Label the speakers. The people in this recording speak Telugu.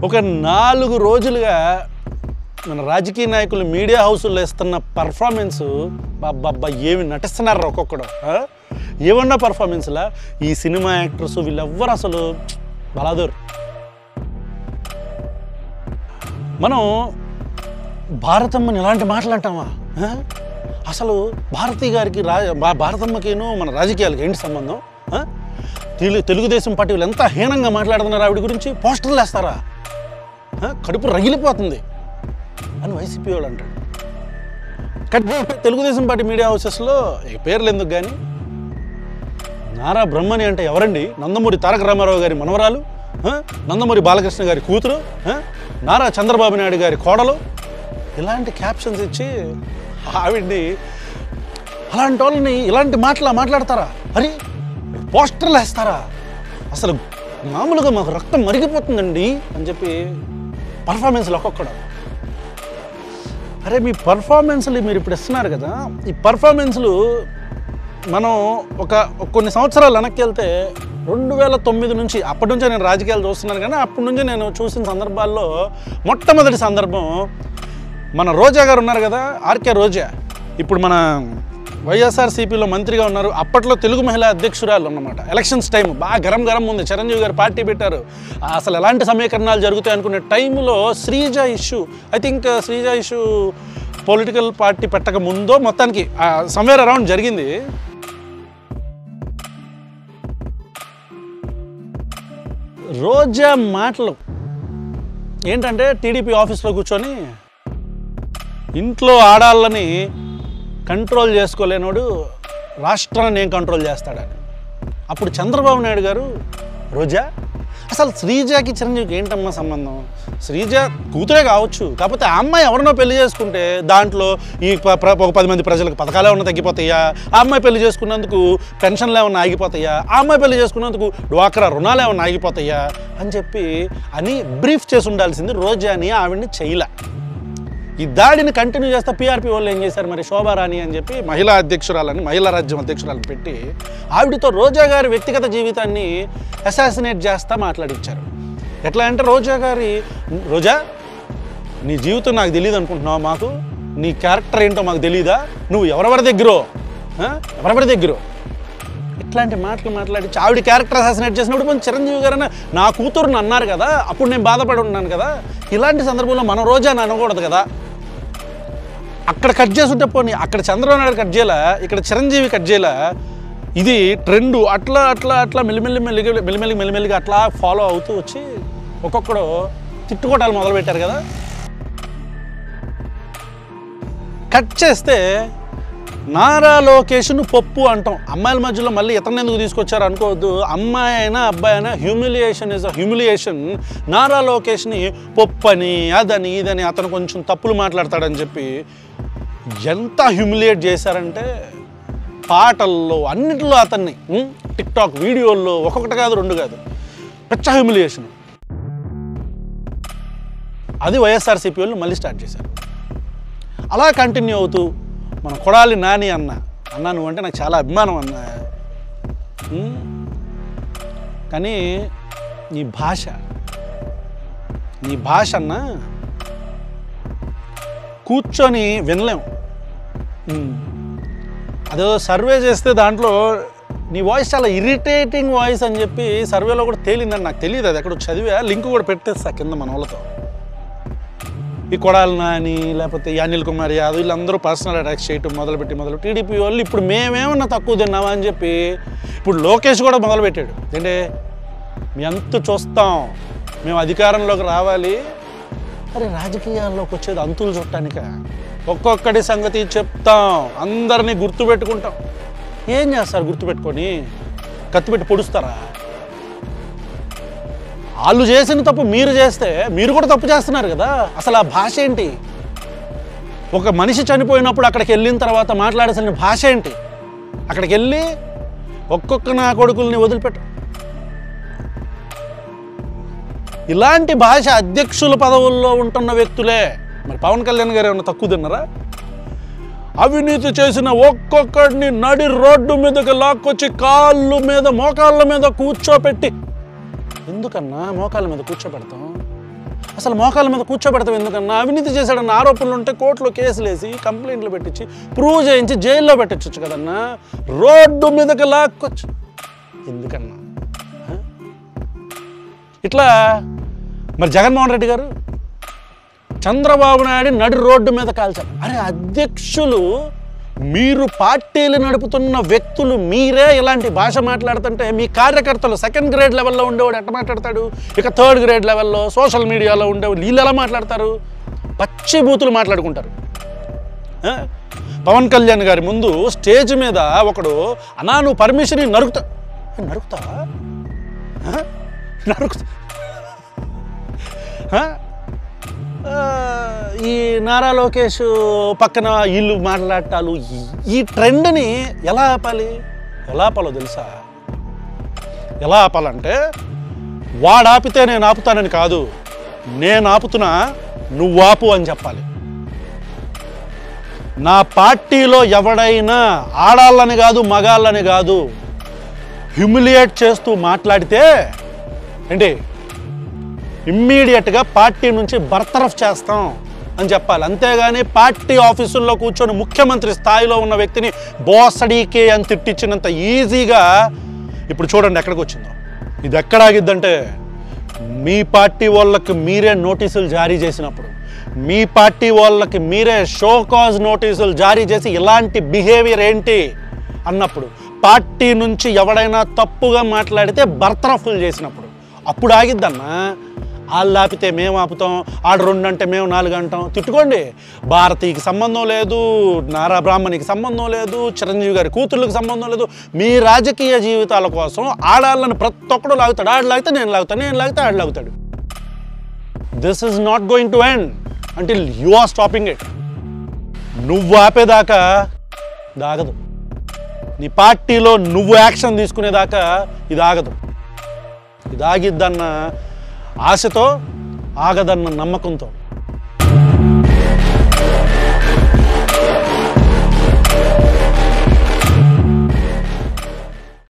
Speaker 1: ఒక నాలుగు రోజులుగా మన రాజకీయ నాయకులు మీడియా హౌసుల్లో ఇస్తున్న పర్ఫార్మెన్స్ బాబ్బా ఏమి నటిస్తున్నారు ఒక్కొక్కడు ఆ? ఏమన్నా పర్ఫార్మెన్స్లా ఈ సినిమా యాక్టర్స్ వీళ్ళెవ్వరు అసలు బలాదూర్ మనం భారతమ్మని ఇలాంటి మాటలు అంటామా ఆ? అసలు భారతి గారికి రా భా- భారతమ్మకిను మన రాజకీయాలకి ఏంటి సంబంధం ఆ? తెలు- తెలుగుదేశం పార్టీ వాళ్ళు ఎంత హీనంగా మాట్లాడుతున్నారు ఆవిడ గురించి పోస్టర్లు వేస్తారా ఆ? కడుపు రగిలిపోతుంది అని వైసీపీ వాళ్ళు అంటాడు కట్ చేస్తే తెలుగుదేశం పార్టీ మీడియా హౌసెస్లో ఈ పేర్లు ఎందుకు కానీ నారా బ్రహ్మణి అంటే ఎవరండి నందమూరి తారక రామారావు గారి మనవరాలు ఆ? నందమూరి బాలకృష్ణ గారి కూతురు ఆ? నారా చంద్రబాబు నాయుడు గారి కోడలు ఇలాంటి క్యాప్షన్స్ ఇచ్చి ఆవిడ్ని అలాంటి వాళ్ళని ఇలాంటి మాటలా మాట్లాడతారా అరే పోస్టర్లు వేస్తారా అసలు మామూలుగా మాకు రక్తం మరిగిపోతుందండి అని చెప్పి పర్ఫార్మెన్స్లు ఒక్కొక్కడు అరే మీ పర్ఫార్మెన్స్లు మీరు ఇప్పుడు ఇస్తున్నారు కదా ఈ పర్ఫార్మెన్స్లు మనం ఒక కొన్ని సంవత్సరాలు వెనక్కి వెళ్తే రెండు వేల తొమ్మిది నుంచి అప్పటి నుంచే నేను రాజకీయాలు చూస్తున్నాను కానీ అప్పటి నుంచి నేను చూసిన సందర్భాల్లో మొట్టమొదటి సందర్భం మన రోజా గారు ఉన్నారు కదా ఆర్కే రోజా ఇప్పుడు మన వైఎస్ఆర్సీపీలో మంత్రిగా ఉన్నారు అప్పట్లో తెలుగు మహిళా అధ్యక్షురాలు అన్నమాట ఎలక్షన్స్ టైం బాగా గరం గరం ఉంది చిరంజీవి గారు పార్టీ పెట్టారు ఆ, అసలు ఎలాంటి సమీకరణాలు జరుగుతాయి అనుకునే టైంలో Sreeja issue I think Sreeja issue political party పెట్టక ముందో మొత్తానికి సమ్వేర్ అరౌండ్ జరిగింది రోజా మాటలు ఏంటంటే టీడీపీ ఆఫీస్లో కూర్చొని ఇంట్లో ఆడాళ్ళని కంట్రోల్ చేసుకోలేనోడు రాష్ట్రాన్ని ఏం కంట్రోల్ చేస్తాడని అప్పుడు చంద్రబాబు నాయుడు గారు రోజా అసలు శ్రీజాకి చిరంజీవికి ఏంటమ్మా సంబంధం శ్రీజ కూతురే కావచ్చు కాకపోతే ఆ అమ్మాయి ఎవరినో పెళ్లి చేసుకుంటే దాంట్లో ఈ ప- ప్ర- ఒక పది మంది ప్రజలకు పథకాలు ఏమన్నా తగ్గిపోతాయా ఆ అమ్మాయి పెళ్లి చేసుకున్నందుకు పెన్షన్లు ఏమన్నా ఆగిపోతాయా ఆ అమ్మాయి పెళ్లి చేసుకున్నందుకు డ్వాక్రా రుణాలు ఏమన్నా ఆగిపోతాయా అని చెప్పి అని బ్రీఫ్ చేసి ఉండాల్సింది రోజాని ఆవిడ్ని చేయలే ఈ దాడిని కంటిన్యూ చేస్తే పీఆర్పీ వాళ్ళు ఏం చేశారు మరి శోభారాణి అని చెప్పి మహిళా అధ్యక్షురాలని మహిళా రాజ్యం అధ్యక్షురాలను పెట్టి ఆవిడతో రోజా గారి వ్యక్తిగత జీవితాన్ని అసాసినేట్ చేస్తా మాట్లాడించారు ఎట్లా అంటే రోజా గారి రోజా నీ జీవితం నాకు తెలియదు అనుకుంటున్నావా మాకు నీ క్యారెక్టర్ ఏంటో మాకు తెలియదా నువ్వు ఎవరెవరి దగ్గరో ఆ? ఎవరెవరి దగ్గరో ఇట్లాంటి మాటలు మాట్లాడి ఆవిడ క్యారెక్టర్ అసాసినేట్ చేసినప్పుడు కొంచెం చిరంజీవి గారు నా కూతురుని అన్నారు కదా అప్పుడు నేను బాధపడి ఉన్నాను కదా ఇలాంటి సందర్భంలో మన రోజా అనకూడదు కదా అక్కడ కట్ చేసుంటే పోనీ అక్కడ చంద్రబాబు నాయుడు కట్ చేయాల ఇక్కడ చిరంజీవి కట్ చేయాల ఇది ట్రెండ్ అట్లా అట్లా అట్లా మెల్లిమెల్లి మెల్లిగా మెల్లిమెల్లి మెల్లిమెల్లిగా అట్లా ఫాలో అవుతూ వచ్చి ఒక్కొక్కడు తిట్టుకోవటాలు మొదలుపెట్టారు కదా కట్ చేస్తే నారా లోకేష్ను పప్పు అంటాం అమ్మాయిల మధ్యలో మళ్ళీ ఇతను ఎందుకు తీసుకొచ్చారు అనుకోవద్దు అమ్మాయి అయినా అబ్బాయి అయినా humiliation is a humiliation Nara లోకేష్ని పప్పు అని అదని ఇదని అతను కొంచెం తప్పులు మాట్లాడతాడని చెప్పి ఎంత హ్యూమిలియేట్ చేశారంటే పాటల్లో అన్నిటిలో అతన్ని ఉం? టిక్ టాక్ వీడియోల్లో ఒక్కొక్కటి కాదు రెండు కాదు పెచ్చ హ్యూమిలియేషన్ అది వైఎస్ఆర్సీపీ వాళ్ళు మళ్ళీ స్టార్ట్ చేశారు అలా కంటిన్యూ అవుతూ మన కొడాలి నాని అన్న అన్న నువ్వంటే నాకు చాలా అభిమానం అన్న ఉమ్. కానీ నీ భాష నీ భాష అన్న కూర్చొని వినలేం ఉమ్. అదో సర్వే చేస్తే దాంట్లో నీ వాయిస్ చాలా ఇరిటేటింగ్ వాయిస్ అని చెప్పి సర్వేలో కూడా తేలిందని నాకు తెలియదు అది ఎక్కడ చదివా లింక్ కూడా పెట్టేస్తా కింద మన వాళ్ళతో ఈ కొడాలి నాని లేకపోతే ఈ అనిల్ కుమార్ యాదవ్ వీళ్ళందరూ పర్సనల్ అటాక్స్ చేయటం మొదలుపెట్టి మొదలు టీడీపీ వాళ్ళు ఇప్పుడు మేమేమన్నా తక్కువ తిన్నామా అని చెప్పి ఇప్పుడు లోకేష్ కూడా మొదలుపెట్టాడు ఏంటంటే మీ అంతు చూస్తాం మేము అధికారంలోకి రావాలి మరి రాజకీయాల్లోకి వచ్చేది అంతులు చుట్టానిక ఒక్కొక్కటి సంగతి చెప్తాం అందరినీ గుర్తుపెట్టుకుంటాం ఏం చేస్తారు గుర్తుపెట్టుకొని కత్తిపెట్టి పొడుస్తారా వాళ్ళు చేసిన తప్పు మీరు చేస్తే మీరు కూడా తప్పు చేస్తున్నారు కదా అసలు ఆ భాష ఏంటి ఒక మనిషి చనిపోయినప్పుడు అక్కడికి వెళ్ళిన తర్వాత మాట్లాడాల్సిన భాష ఏంటి అక్కడికి వెళ్ళి ఒక్కొక్క నా కొడుకుల్ని వదిలిపెట్టు ఇలాంటి భాష అధ్యక్షుల పదవుల్లో ఉంటున్న వ్యక్తులే మరి పవన్ కళ్యాణ్ గారు ఏమన్నా తక్కువ తిన్నారా అవినీతి చేసిన ఒక్కొక్కడిని నడి రోడ్డు మీదకి లాక్కొచ్చి కాళ్ళు మీద మోకాళ్ళ మీద కూర్చోపెట్టి ఎందుకన్నా మోకాళ్ళ మీద కూర్చోబెడతాం అసలు మోకాల మీద కూర్చోబెడతాం ఎందుకన్నా అవినీతి చేశాడన్న ఆరోపణలు ఉంటే కోర్టులో కేసులు వేసి కంప్లైంట్లు పెట్టించి ప్రూవ్ చేయించి జైల్లో పెట్టచ్చు కదన్నా రోడ్డు మీదకి లాక్కొచ్చు ఎందుకన్నా ఆ? ఇట్లా మరి జగన్మోహన్ రెడ్డి గారు చంద్రబాబు నాయుడు నడి రోడ్డు మీద కాల్చారు అరే అధ్యక్షులు మీరు పార్టీలు నడుపుతున్న వ్యక్తులు మీరే ఇలాంటి భాష మాట్లాడుతుంటే మీ కార్యకర్తలు సెకండ్ గ్రేడ్ లెవెల్లో ఉండేవాడు ఎట్లా మాట్లాడతాడు ఇక థర్డ్ గ్రేడ్ లెవెల్లో సోషల్ మీడియాలో ఉండేవాళ్ళు వీళ్ళు ఎలా మాట్లాడతారు పచ్చి బూతులు మాట్లాడుకుంటారు ఆ? పవన్ కళ్యాణ్ గారి ముందు స్టేజ్ మీద ఒకడు అనా నువ్వు పర్మిషన్ నరుకుతా ఏ, నరుకుతావా ఆ? నరుకుతా ఆ? ఆ, ఈ నారా లోకేష్ పక్కన వీళ్ళు మాట్లాడటాలు ఈ- ఈ ట్రెండ్ని ఎలా ఆపాలి ఎలా ఆపాలో తెలుసా ఎలా ఆపాలంటే వాడు ఆపితే నేను ఆపుతానని కాదు నేను ఆపుతున్నా నువ్వు ఆపు అని చెప్పాలి నా పార్టీలో ఎవడైనా ఆడాళ్ళని కాదు మగాళ్ళని కాదు హ్యూమిలియేట్ చేస్తూ మాట్లాడితే ఏంటి ఇమ్మీడియట్గా పార్టీ నుంచి బర్తరఫ్ చేస్తాం అని చెప్పాలి అంతేగాని పార్టీ ఆఫీసుల్లో కూర్చొని ముఖ్యమంత్రి స్థాయిలో ఉన్న వ్యక్తిని బోసడీకే అని తిట్టించినంత ఈజీగా ఇప్పుడు చూడండి ఎక్కడికి వచ్చిందో ఇది ఎక్కడ ఆగిద్దంటే మీ పార్టీ వాళ్ళకి మీరే నోటీసులు జారీ చేసినప్పుడు మీ పార్టీ వాళ్ళకి మీరే షో కాజ్ నోటీసులు జారీ చేసి ఇలాంటి బిహేవియర్ ఏంటి అన్నప్పుడు పార్టీ నుంచి ఎవడైనా తప్పుగా మాట్లాడితే బర్తరఫుల్ చేసినప్పుడు అప్పుడు ఆగిద్దన్నా వాళ్ళు ఆపితే మేము ఆపుతాం ఆడ రెండు అంటే మేము నాలుగు అంటాం తిట్టుకోండి భారతీకి సంబంధం లేదు నారా బ్రాహ్మణికి సంబంధం లేదు చిరంజీవి గారి కూతుర్లకు సంబంధం లేదు మీ రాజకీయ జీవితాల కోసం ఆడాళ్ళని ప్రతి ఒక్కడు లాగుతాడు ఆడు లాగితే నేను లాగుతాను నేను లాగితే ఆడు లాగుతాడు this is not going to end until you are stopping it నువ్వు ఆపేదాకా దాగదు నీ పార్టీలో నువ్వు యాక్షన్ తీసుకునేదాకా ఇది ఆగదు ఇది ఆగిద్దన్న ఆశతో ఆగదన్న నమ్మకంతో